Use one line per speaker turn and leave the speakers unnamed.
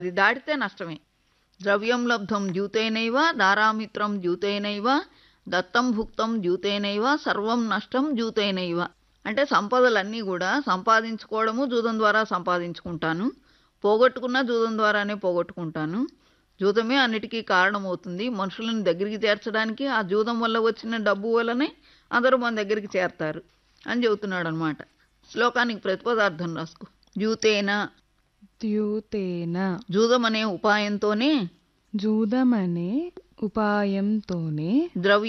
అది దాటితే నష్టమే ద్రవ్యం లబ్ధం ద్యూతేనైవ దారామిత్రం ద్యూతేనైవ దత్తం భుక్తం ద్యూతేనైవ సర్వం నష్టం ద్యూతేనైవ అంటే సంపదలన్నీ కూడా సంపాదించుకోవడము జూదం ద్వారా సంపాదించుకుంటాను పోగొట్టుకున్న జూదం ద్వారానే పోగొట్టుకుంటాను జూదమే అన్నిటికీ కారణమవుతుంది మనుషులను దగ్గరికి చేర్చడానికి ఆ జూదం వల్ల వచ్చిన డబ్బు వల్లనే అందరూ మన దగ్గరికి చేరతారు అని చెబుతున్నాడు అనమాట శ్లోకానికి ప్రతిపదార్థం రాసుకో జూతేన
ద్యూతేన
జూదం అనే ఉపాయంతోనే
జూదమనే ఉపాయంతోనే
ద్రవ్య